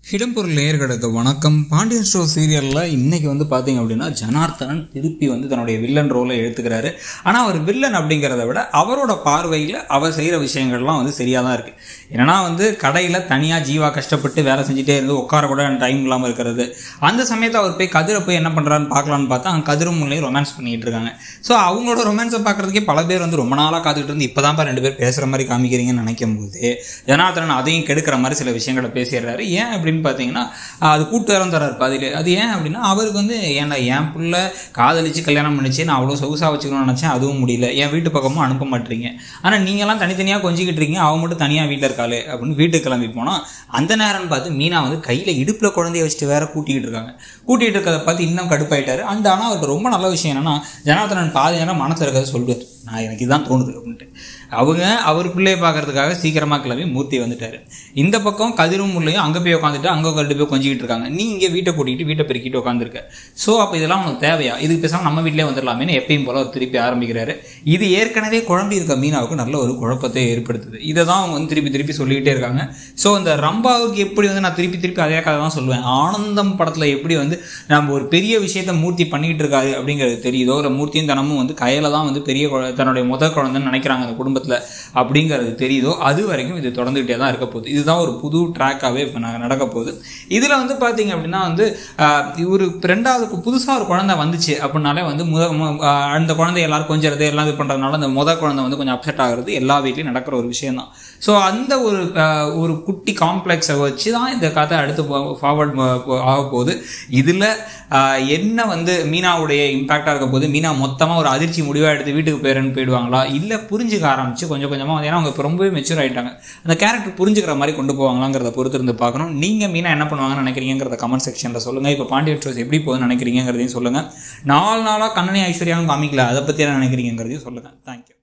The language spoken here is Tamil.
இடம்பொருள் நேயர்களுக்கு வணக்கம் பாண்டியன் ஷோ சீரியலில் இன்னைக்கு வந்து பார்த்தீங்க அப்படின்னா ஜனார்த்தனன் திருப்பி வந்து தன்னுடைய வில்லன் ரோலை எடுத்துக்கிறாரு ஆனால் அவர் வில்லன் அப்படிங்கிறத விட அவரோட பார்வையில் அவர் செய்கிற விஷயங்கள்லாம் வந்து சரியாக தான் இருக்குது என்னன்னா வந்து கடையில் தனியாக ஜீவா கஷ்டப்பட்டு வேலை செஞ்சுட்டே இருந்து உட்கார கூட டைம் இல்லாமல் இருக்கிறது அந்த சமயத்தில் அவர் போய் கதிரை போய் என்ன பண்ணுறான்னு பார்க்கலான்னு பார்த்தா அங்கே கதிரும் முன்னையும் ரொமான்ஸ் பண்ணிட்டு இருக்காங்க ஸோ அவங்களோட ரொமான்ஸை பார்க்குறதுக்கே பல பேர் வந்து ரொம்ப நாளாக காத்துக்கிட்டு இருந்து இப்போ தான் ரெண்டு பேர் பேசுகிற மாதிரி காமிக்கிறீங்கன்னு நினைக்கும் போது ஜனார்த்தனன் அதையும் கெடுக்கிற மாதிரி சில விஷயங்களை பேசிடுறாரு ஏன் அப்படின்னு பார்த்தீங்கன்னா அது கூட்டு வரம் தராரு பாதியில் அது ஏன் அப்படின்னா அவருக்கு வந்து ஏன்டா என் புள்ள காதலிச்சு கல்யாணம் பண்ணிச்சு நான் அவ்வளோ சொகுசாக வச்சுக்கணும்னு நினச்சேன் அதுவும் முடியல என் வீட்டு பக்கமும் அனுப்ப மாட்டீங்க ஆனால் நீங்களாம் தனித்தனியாக கொஞ்சிக்கிட்டு இருக்கீங்க அவன் மட்டும் தனியாக வீட்டில் இருக்காளே அப்படின்னு வீட்டுக்கு கிளம்பி போனால் அந்த நேரம்னு பார்த்து மீனா வந்து கையில் இடுப்பில் குழந்தைய வச்சுட்டு வேற கூட்டிகிட்டு இருக்காங்க கூட்டிகிட்டு இருக்கிறத பார்த்து இன்னும் கடுப்பாயிட்டாரு அந்த ஆனால் அவருக்கு ரொம்ப நல்ல விஷயம் என்னன்னா ஜனார்த்தனன் பாதி நேரம் மனசில் இருக்கிறத சொல்லுவார் நான் எனக்கு இதான் தோணுது அப்படின்ட்டு அவங்க அவர் பிள்ளையை பார்க்கறதுக்காக சீக்கிரமாக கிளம்பி மூர்த்தி வந்துட்டாரு இந்த பக்கம் கதிரும் முள்ளையும் அங்கே போய் உட்காந்துட்டு அங்கே ரெண்டு போய் கொஞ்சிக்கிட்டு இருக்காங்க நீ இங்கே வீட்டை கூட்டிகிட்டு வீட்டை பெருக்கிட்டு உட்காந்துருக்க ஸோ அப்போ இதெல்லாம் உனக்கு தேவையா இதுக்கு பேசாமல் நம்ம வீட்டிலே வந்துடலாமேன்னு எப்பயும் போல அவர் திருப்பி ஆரம்பிக்கிறாரு இது ஏற்கனவே குழம்பி இருக்க மீனாவுக்கு நல்ல ஒரு குழப்பத்தை ஏற்படுத்துது இதை தான் அவங்க வந்து திருப்பி திருப்பி சொல்லிக்கிட்டே இருக்காங்க ஸோ இந்த ரம்பாவுக்கு எப்படி வந்து நான் திருப்பி திருப்பி அதே கதை தான் சொல்லுவேன் ஆனந்தம் படத்தில் எப்படி வந்து நம்ம ஒரு பெரிய விஷயத்த மூர்த்தி பண்ணிக்கிட்டு இருக்காரு அப்படிங்கிறது தெரியுதோ இல்லை மூர்த்தியும் தனமும் வந்து கையில் தான் வந்து பெரிய குழ- தன்னுடைய முதல் குழந்தைன்னு நினைக்கிறாங்க அந்த குடும்பத்தில் அப்படிங்கிறது தெரியுதோ அது வரைக்கும் இது தொடர்ந்துகிட்டே தான் இருக்க போகுது இதுதான் ஒரு புது ட்ராக்காகவே இப்போ நடக்க போகுது இதில் வந்து பார்த்தீங்க அப்படின்னா வந்து ஆஹ், ஒரு ரெண்டாவது புதுசாக ஒரு குழந்தை வந்துச்சு அப்படின்னாலே வந்து முத மு- ஆஹ், அந்த குழந்தை எல்லாரும் கொஞ்சம் எல்லாம் இது பண்ணுறதுனால அந்த முத குழந்தை வந்து கொஞ்சம் அப்செட் ஆகுறது எல்லா வீட்லையும் நடக்கிற ஒரு விஷயம் தான் ஸோ அந்த ஒரு ஆஹ், ஒரு குட்டி காம்ப்ளெக்ஸை வச்சு தான் இந்த கதை அடுத்து ஃபார்வர்ட் ஆக போகுது இதில் என்ன வந்து மீனாவுடைய இம்பாக்டாக இருக்க போது மீனா மொத்தமாக ஒரு அதிர்ச்சி முடிவாக எடுத்து வீட்டுக்கு போயிடுன்னு போயிடுவாங்களா இல்லை புரிஞ்சுக்க ஆரம்பிச்சு கொஞ்சம் கொஞ்சமாக வந்து ஏன்னா அவங்க இப்போ ரொம்பவே மெச்சூர் ஆகிட்டாங்க அந்த கேரக்டர் புரிஞ்சுக்கிற மாதிரி கொண்டு போவாங்களாங்கிறத பொறுத்து இருந்து பார்க்கணும் நீங்கள் மீனா என்ன பண்ணுவாங்கன்னு நினைக்கிறீங்கிறத கமெண்ட் செக்ஷனில் சொல்லுங்கள் இப்போ பாண்டியன் ஷோஸ் எப்படி போகுதுன்னு நினைக்கிறீங்கிறதையும் சொல்லுங்கள் நாலு நாளாக கண்ணனி ஐஸ்வர்யாவும் காமிக்கல அதை பற்றி என்ன நினைக்கிறீங்கிறதையும் சொல்லுங்கள் தேங்க்யூ